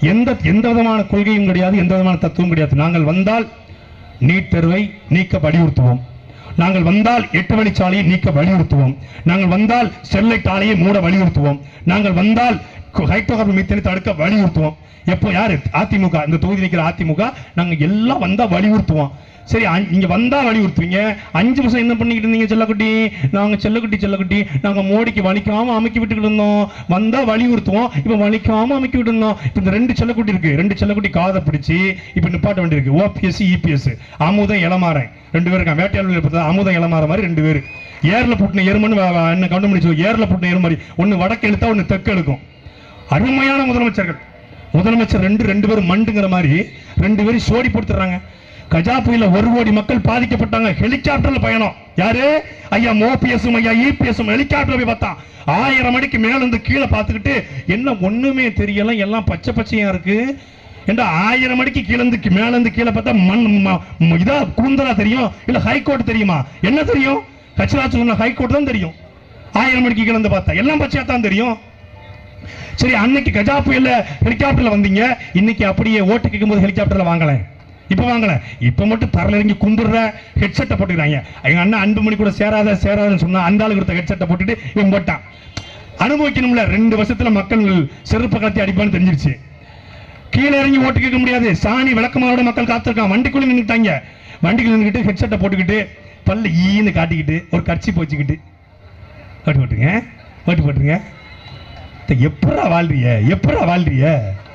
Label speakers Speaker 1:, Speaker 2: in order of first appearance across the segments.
Speaker 1: எந்த எந்த விதமான கொள்கையும் கிடையாது எந்த விதமான தத்துவம் கிடையாது நாங்கள் வந்தால் நீட் தேர்வை நீக்க வலியுறுத்துவோம் நாங்கள் வந்தால் எட்டு வழிச்சாலையை நீக்க வலியுறுத்துவோம் நாங்கள் வந்தால் ஸ்டெர்லைட் ஆலையை மூட வலியுறுத்துவோம் நாங்கள் வந்தால் ஹைட்ரோகார்பன் மீத்தனை தடுக்க வலியுறுத்துவோம் எப்போ யாரு அதிமுக இந்த தொகுதி நிற்கிற அதிமுக நாங்க எல்லாம் வந்தா வலியுறுத்துவோம் சரி அஞ்- நீங்க வந்தா வலியுறுத்துவீங்க அஞ்சு வருஷம் என்ன பண்ணிக்கிட்டு இருந்தீங்க செல்லக்குட்டி நாங்க செல்லக்குட்டி செல்லக்குட்டி நாங்க மோடிக்கு வலிக்காம அமைக்கி விட்டுக்கிட்டு இருந்தோம் வந்தா வலியுறுத்துவோம் இப்ப வலிக்காம அமைக்கி விட்டு இருந்தோம் இப்ப இந்த ரெண்டு செல்லக்குட்டி இருக்கு ரெண்டு செல்லக்குட்டி காதை பிடிச்சி இப்ப நிப்பாட்ட வேண்டியிருக்கு ஓபிஎஸ் இபிஎஸ் அமுதம் இளமாறன் ரெண்டு பேரும் இருக்காங்க வேட்டையாளர்கள் பார்த்தா அமுதம் இளமாற மாதிரி ரெண்டு பேர் ஏர்ல புட்டின எருமன்னு வ- வ- என்ன கண்டுபிடிச்சு ஏர்ல புட்டின எரும மாதிரி ஒன்னு வடக்கு இழுத்தா ஒன்னு தெற்கு இழுக்கும் அருமையான முதலமைச்சர்கள் முதலமைச்சர் ரெண்டு ரெண்டு பேரும் மண்டுங்கிற மாதிரி ரெண்டு பேரும் சோடி போட்டுறாங்க கஜா புயல ஒரு கோடி மக்கள் பாதிக்கப்பட்டாங்க ஹெலிகாப்டர்ல பயணம் யாரு ஐயா மோபிஎஸும் ஐயா இபிஎஸும் ஹெலிகாப்டர்ல போய் பார்த்தான் ஆயிரம் அடிக்கு மேல இருந்து கீழே பார்த்துக்கிட்டு என்ன ஒண்ணுமே தெரியல எல்லாம் பச்சை பச்சையா இருக்கு ஏண்டா ஆயிரம் அடிக்கு கீழே இருந்து கீ- மேல இருந்து கீழே பார்த்தா மண் ம- ம- இதா கூந்தலா தெரியும் இல்ல ஹைகோர்ட் தெரியுமா என்ன தெரியும் கச்சராஜ் சொன்ன ஹைகோர்ட் தான் தெரியும் ஆயிரம் மணிக்கு கீழே இருந்து பார்த்தா எல்லாம் பச்சையா தான் தெரியும் சரி அன்னைக்கு கஜா புயல்ல ஹெலிகாப்டர்ல வந்தீங்க இன்னைக்கு அப்படியே ஓட்டு கேட்கும் போது ஹெலிகாப்டர்ல வாங்கல இப்ப வாங்கல இப்ப மட்டும் தரல இறங்கி கும்பிடுற ஹெட்செட்டை போட்டுக்கிறாங்க எங்க அண்ணன் அன்புமணி கூட சேராத சேராதுன்னு சொன்னா அந்த ஆளு கொடுத்த ஹெட்செட்டை போட்டுட்டு இவன் போட்டான் அனுபவிக்கணும்ல ரெண்டு வருஷத்துல மக்கள் செருப்பு கலத்தி அடிப்பான்னு தெரிஞ்சிருச்சு கீழே இறங்கி ஓட்டு கேட்க முடியாது சாணி விளக்கமாவோட மக்கள் காத்திருக்கான் வண்டிக்குள்ள நின்னுட்டாங்க வண்டிக்குள்ள நின்னுக்கிட்டு ஹெட்செட்டை போட்டுக்கிட்டு பல்ல ஈன்னு காட்டிக்கிட்டு ஒரு கட்சி போச்சுக்கிட்டு ஓட்டு போட்டுங்க ஓட்டு போட்டுங்க எப்படா வாழ்றிய எப்படா வாழ்றிய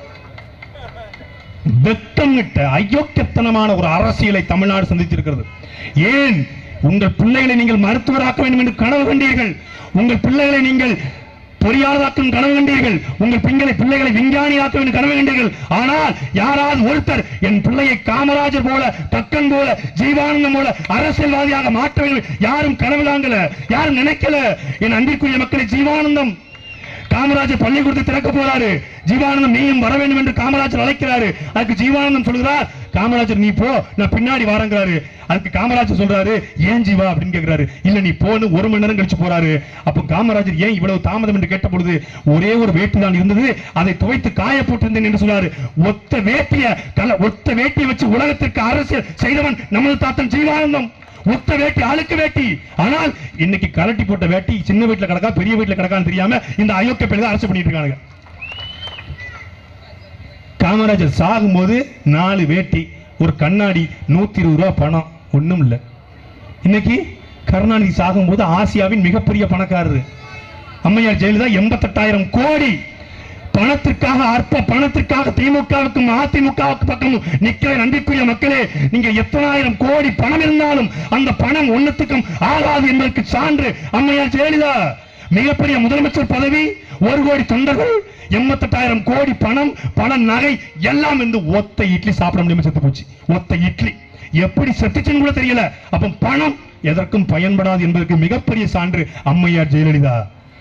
Speaker 1: வெட்டமிட்ட அயோக்கியத்தனமான ஒரு அரசியலை தமிழ்நாடு சந்தித்திருக்கிறது ஏன் உங்கள் பிள்ளைகளை நீங்கள் மருத்துவராக்க வேண்டும் என்று கனவு கண்டீர்கள் உங்கள் பிள்ளைகளை நீங்கள் பொறியாளராக்கும் கனவு கண்டீர்கள் உங்கள் பிள்ளைகளை பிள்ளைகளை விஞ்ஞானியாக்க வேண்டும் கனவு கண்டீர்கள் ஆனால் யாராவது ஒருத்தர் என் பிள்ளையை காமராஜர் போல தக்கன் போல ஜீவானந்தம் போல அரசியல்வாதியாக மாற்ற வேண்டும் யாரும் கனவு காங்கல யாரும் நினைக்கல என் அன்பிற்குரிய மக்களை ஜீவானந்தம் காமராஜர் பள்ளிக்கூடத்தை திறக்க போறாரு ஜீவானந்தம் நீயும் வர வேண்டும் என்று காமராஜர் அழைக்கிறாரு அதுக்கு ஜீவானந்தம் சொல்கிறார் காமராஜர் நீ போ நான் பின்னாடி வாரங்கிறாரு அதுக்கு காமராஜர் சொல்றாரு ஏன் ஜீவா அப்படின்னு கேக்குறாரு இல்ல நீ போன்னு ஒரு மணி நேரம் கழிச்சு போறாரு அப்போ காமராஜர் ஏன் இவ்வளவு தாமதம் என்று கேட்ட பொழுது ஒரே ஒரு வேட்டி தான் இருந்தது அதை துவைத்து காய போட்டிருந்தேன் என்று சொல்றாரு ஒத்த வேட்டிய கல ஒத்த வேட்டியை வச்சு உலகத்திற்கு அரசியல் செய்தவன் நமது தாத்தன் ஜீவானந்தம் ஒத்த வேட்டி ஆளுக்கு வேட்டி ஆனால் இன்னைக்கு கலட்டி போட்ட வேட்டி சின்ன வீட்டுல கிடக்கா பெரிய வீட்டுல கிடக்கான்னு தெரியாம இந்த அயோக்கிய பெண் அரசு பண்ணிட்டு இருக்காங்க காமராஜர் சாகும்போது நாலு வேட்டி ஒரு கண்ணாடி நூத்தி இருபது ரூபாய் பணம் ஒண்ணும் இல்ல இன்னைக்கு கருணாநிதி சாகும்போது ஆசியாவின் மிகப்பெரிய பணக்காரரு அம்மையார் ஜெயலலிதா எண்பத்தெட்டாயிரம் கோடி பணத்திற்காக அற்ப பணத்திற்காக திமுகவுக்கும் அதிமுகவுக்கு பக்கமும் நிக்கிற நன்றிக்குரிய மக்களே நீங்க எத்தனாயிரம் கோடி பணம் இருந்தாலும் அந்த பணம் ஒண்ணுத்துக்கும் ஆகாது என்பதற்கு சான்று அம்மையார் ஜெயலலிதா மிகப்பெரிய முதலமைச்சர் பதவி ஒரு கோடி தொண்டர்கள் எண்பத்தெட்டாயிரம் கோடி பணம் பண நகை எல்லாம் இருந்து ஒத்த இட்லி சாப்பிட முடியாம செத்து போச்சு ஒத்த இட்லி எப்படி செத்துச்சுன்னு கூட தெரியல அப்ப பணம் எதற்கும் பயன்படாது என்பதற்கு மிகப்பெரிய சான்று அம்மையார் ஜெயலலிதா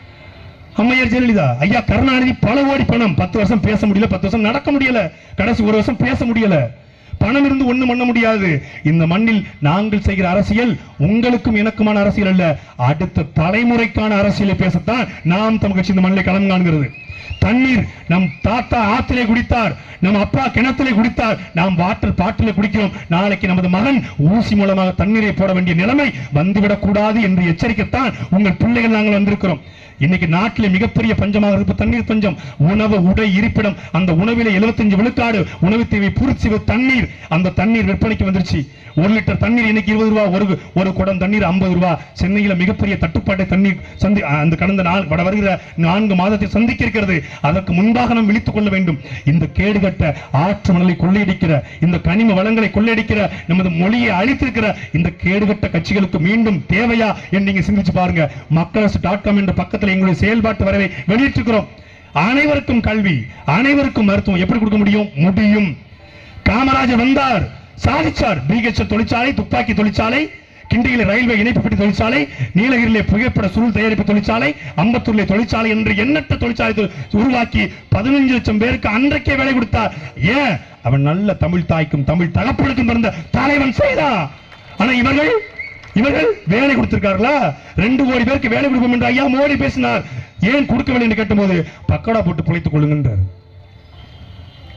Speaker 1: அம்மையார் ஜெயலலிதா ஐயா கருணாநிதி பல கோடி பணம் பத்து வருஷம் பேச முடியல பத்து வருஷம் நடக்க முடியல கடைசி ஒரு வருஷம் பேச முடியல பணம் இருந்து ஒண்ணும் பண்ண முடியாது இந்த மண்ணில் நாங்கள் செய்கிற அரசியல் உங்களுக்கும் எனக்குமான அரசியல் அல்ல அடுத்த தலைமுறைக்கான அரசியலை பேசத்தான் நாம் தம் கட்சி இந்த மண்ணில் களம் காண்கிறது தண்ணீர் நம் தாத்தா ஆத்திலே குடித்தார் நம் அப்பா கிணத்திலே குடித்தார் நாம் வாட்டர் பாட்டிலே குடிக்கிறோம் நாளைக்கு நமது மகன் ஊசி மூலமாக தண்ணீரை போட வேண்டிய நிலைமை வந்துவிடக் கூடாது என்று எச்சரிக்கத்தான் உங்கள் பிள்ளைகள் நாங்கள் வந்திருக்கிறோம் இன்னைக்கு நாட்டிலே மிகப்பெரிய பஞ்சமாக இருப்ப தண்ணீர் பஞ்சம் உணவு உடை இருப்பிடம் அந்த உணவிலே 75 விழுக்காடு உணவு தேவை பூர்த்தி செய்வது தண்ணீர் அந்த தண்ணீர் விற்பனைக்கு வந்துருச்சு ஒரு லிட்டர் தண்ணீர் இன்னைக்கு இருபது ரூபா ஒரு ஒரு குடம் தண்ணீர் ஐம்பது ரூபா சென்னையில மிகப்பெரிய தட்டுப்பாட்டை தண்ணீர் சந்தி அந்த கடந்த நாள் வட வருகிற நான்கு மாதத்தை சந்திக்க இருக்கிறது அதற்கு முன்பாக நாம் விழித்துக் கொள்ள வேண்டும் இந்த கேடுகட்ட ஆற்று மணலை கொள்ளையடிக்கிற இந்த கனிம வளங்களை கொள்ளையடிக்கிற நமது மொழியை அழித்திருக்கிற இந்த கேடுகட்ட கட்சிகளுக்கு மீண்டும் தேவையா என்று நீங்க சிந்திச்சு பாருங்க மக்களரசு டாட் காம் என்ற பக்கத்தில் எங்களுடைய செயல்பாட்டு வரவை வெளியிட்டிருக்கிறோம் அனைவருக்கும் கல்வி அனைவருக்கும் மருத்துவம் எப்படி கொடுக்க முடியும் முடியும் காமராஜர் வந்தார் சாதிச்சார் பிஹெச் தொழிற்சாலை துப்பாக்கி தொழிற்சாலை கிண்டியில ரயில்வே இணைப்பு பெட்டி தொழிற்சாலை நீலகிரியிலே புகைப்பட சுருள் தயாரிப்பு தொழிற்சாலை அம்பத்தூர்ல தொழிற்சாலை என்று எண்ணற்ற தொழிற்சாலை தொ- உருவாக்கி பதினஞ்சு லட்சம் பேருக்கு அன்றைக்கே வேலை கொடுத்தார் ஏன் அவன் நல்ல தமிழ் தாய்க்கும் தமிழ் தகப்பனுக்கும் பிறந்த தலைவன் செய்தான் ஆனா இவர்கள் இவர்கள் வேலை கொடுத்திருக்கார்களா ரெண்டு கோடி பேருக்கு வேலை கொடுப்போம் என்று ஐயா மோடி பேசினார் ஏன் கொடுக்கவில்லை என்று கேட்டபோது பக்கோடா போட்டு பிழைத்துக் கொள்ளுங்கன்றார்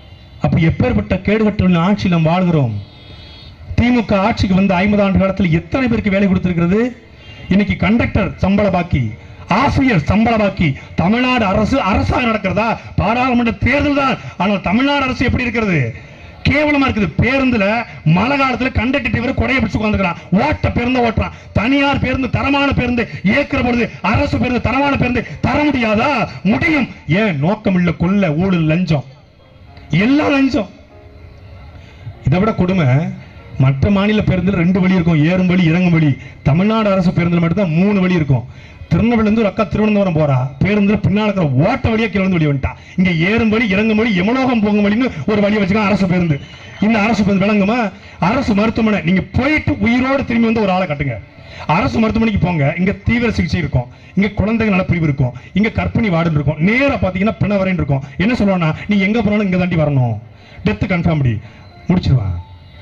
Speaker 1: அப்ப எப்பேற்பட்ட கேடுகட்ட ஆட்சியில் நாம் வாழ்கிறோம் திமுக ஆட்சிக்கு வந்து ஐம்பது ஆண்டு காலத்தில் எத்தனை பேருக்கு வேலை கொடுத்திருக்கிறது இன்னைக்கு கண்டக்டர் சம்பள பாக்கி ஆசிரியர் சம்பள பாக்கி தமிழ்நாடு அரசு அரசாக நடக்கிறதா பாராளுமன்ற தேர்தல் தான் ஆனால் தமிழ்நாடு அரசு எப்படி இருக்கிறது கேவலமா இருக்குது பேருந்துல மழை காலத்துல கண்டக்டர் டிரைவர் கொடையை பிடிச்சு உட்காந்துக்கிறான் ஓட்ட பேருந்து ஓட்டுறான் தனியார் பேருந்து தரமான பேருந்து இயக்குற பொழுது அரசு பேருந்து தரமான பேருந்து தர முடியாதா முடியும் ஏன் நோக்கம் இல்ல கொள்ள ஊழல் லஞ்சம் எல்லாம் லஞ்சம் இதை விட கொடுமை மற்ற மாநில பேருந்துல ரெண்டு வழி இருக்கும் ஏறும் வழி இறங்கும் வழி தமிழ்நாடு அரசு பேருந்துல மட்டும்தான் மூணு வழி இருக்கும் திருநெல்வேலிருந்து ஒரு அக்கா திருவனந்தபுரம் போறா பேருந்துல பின்னால இருக்கிற ஓட்ட வழியா கிளந்து வழி வந்துட்டா இங்க ஏறும் வழி இறங்கும் வழி எமலோகம் போகும் வழின்னு ஒரு வழி வச்சுக்கலாம் அரசு பேருந்து இந்த அரசு பேருந்து விளங்குமா அரசு மருத்துவமனை நீங்க போயிட்டு உயிரோடு திரும்பி வந்து ஒரு ஆளை கட்டுங்க அரசு மருத்துவமனைக்கு போங்க இங்க தீவிர சிகிச்சை இருக்கும் இங்க குழந்தைகள் நலப்பிரிவு இருக்கும் இங்க கர்ப்பிணி வார்டு இருக்கும் நேரா பாத்தீங்கன்னா பிணவரைன்னு இருக்கும் என்ன சொல்லுவானா நீ எங்க போனாலும் இங்க தாண்டி வரணும் டெத் கன்ஃபார்ம் முடிச்சிருவான்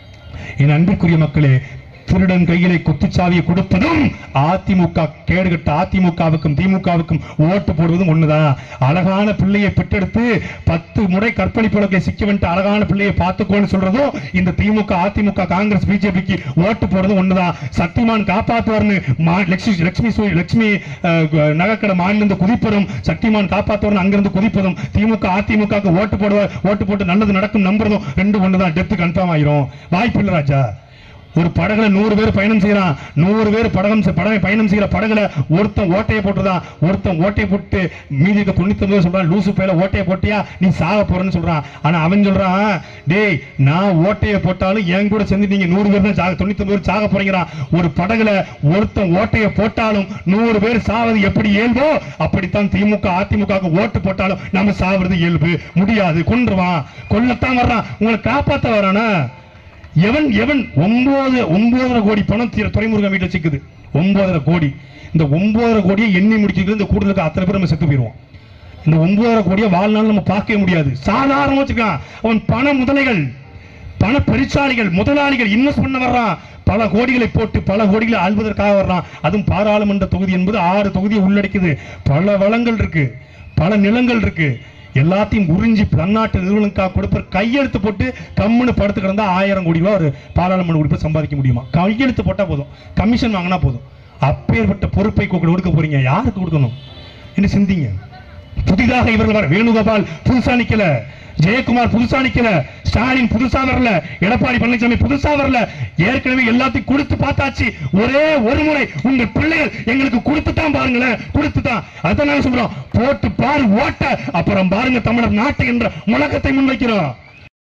Speaker 1: என் அன்பிற்குரிய மக்களே திருடன் கையிலே குத்துச்சாவியை கொடுப்பதும் அதிமுக கேடுகட்ட அதிமுகவுக்கும் திமுகவுக்கும் ஓட்டு போடுவதும் ஒண்ணுதான் அழகான பிள்ளையை பெற்றெடுத்து பத்து முறை கற்பழிப்புலகை சிக்க வந்துட்டு அழகான பிள்ளையை பார்த்துக்கோன்னு சொல்றதும் இந்த திமுக அதிமுக காங்கிரஸ் பிஜேபிக்கு ஓட்டு போடுறதும் ஒண்ணுதான் சக்திமான் காப்பாத்துவார்னு மா- லட்சுமி லட்சுமி சூ- லட்சுமி அஹ், க- நகைக்கடை மாநிலிருந்து குதிப்பதும் சக்திமான் காப்பாத்துவார்னு அங்கிருந்து குதிப்பதும் திமுக அதிமுக ஓட்டு போடுவார் ஓட்டு போட்டு நல்லது நடக்கும் நம்புறதும் ரெண்டு ஒண்ணுதான் டெத்து கன்ஃபார்ம் ஆயிரும் வாய்ப்பு இல்ல ராஜா ஒரு படகுல நூறு பேர் பயணம் செய்யறான் நூறு பேர் படகம் செ- படகை பயணம் செய்யற படகுல ஒருத்தன் ஓட்டையை போட்டுதான் ஒருத்தன் ஓட்டையை போட்டு மீதி இருக்க தொண்ணூத்தி ஒன்பது சொல்றான் லூசு பையில ஓட்டையை போட்டியா நீ சாக போறேன்னு சொல்றான் ஆனா அவன் சொல்றான் டேய் நான் ஓட்டையை போட்டாலும் என் கூட சேர்ந்து நீங்க நூறு பேர் தான் சாக தொண்ணூத்தி ஒன்பது பேர் சாக போறீங்கிறான் ஒரு படகுல ஒருத்தன் ஓட்டையை போட்டாலும் நூறு பேர் சாவது எப்படி இயல்போ அப்படித்தான் திமுக அதிமுக ஓட்டு போட்டாலும் நம்ம சாவது இயல்பு முடியாது கொன்றுவான் கொல்லத்தான் வர்றான் உங்களை காப்பாத்த வரானா எவன் எவன் ஒன்பது ஒன்பதரை கோடி பணம் தீர துறைமுருகன் வீட்டில் சிக்குது ஒன்பதரை கோடி இந்த ஒன்பதரை கோடியை எண்ணி முடிக்கிறது இந்த கூட்டத்துக்கு அத்தனை பேர் நம்ம செத்து போயிடுவோம் இந்த ஒன்பதரை கோடியை வாழ்நாள் நம்ம பார்க்கவே முடியாது சாதாரண வச்சுக்கான் அவன் பண முதலைகள் பண பெருச்சாளிகள் முதலாளிகள் இன்வெஸ்ட் பண்ண வர்றான் பல கோடிகளை போட்டு பல கோடிகளை ஆள்வதற்காக வர்றான் அதுவும் பாராளுமன்ற தொகுதி என்பது ஆறு தொகுதியை உள்ளடக்கியது பல வளங்கள் இருக்கு பல நிலங்கள் இருக்கு எல்லாத்தையும் உறிஞ்சி பன்னாட்டு நிறுவனங்களுக்காக கொடுப்ப கையெழுத்து போட்டு கம்முன்னு படுத்து கிடந்தா ஆயிரம் கோடி ரூபாய் ஒரு பாராளுமன்ற உறுப்பினர் சம்பாதிக்க முடியுமா கையெழுத்து போட்டா போதும் கமிஷன் வாங்கினா போதும் அப்பேற்பட்ட பொறுப்பை கொ- கொடுக்க போறீங்க யாருக்கு கொடுக்கணும் என்ன சிந்திங்க புதிதாக இவர்கள் வர வேணுகோபால் புதுசா நிக்கல ஜெயக்குமார் புதுசா நிக்கல ஸ்டாலின் புதுசா வரல எடப்பாடி பழனிசாமி புதுசா வரல ஏற்கனவே எல்லாத்தையும் கொடுத்து பார்த்தாச்சு ஒரே ஒரு முறை உங்க பிள்ளைகள் எங்களுக்கு கொடுத்து தான் பாருங்களேன் கொடுத்து தான் அதான் நாங்க சொல்றோம் போட்டு பாரு ஓட்ட அப்புறம் பாருங்க தமிழர் நாட்டு என்ற முழக்கத்தை முன்வைக்கிறோம்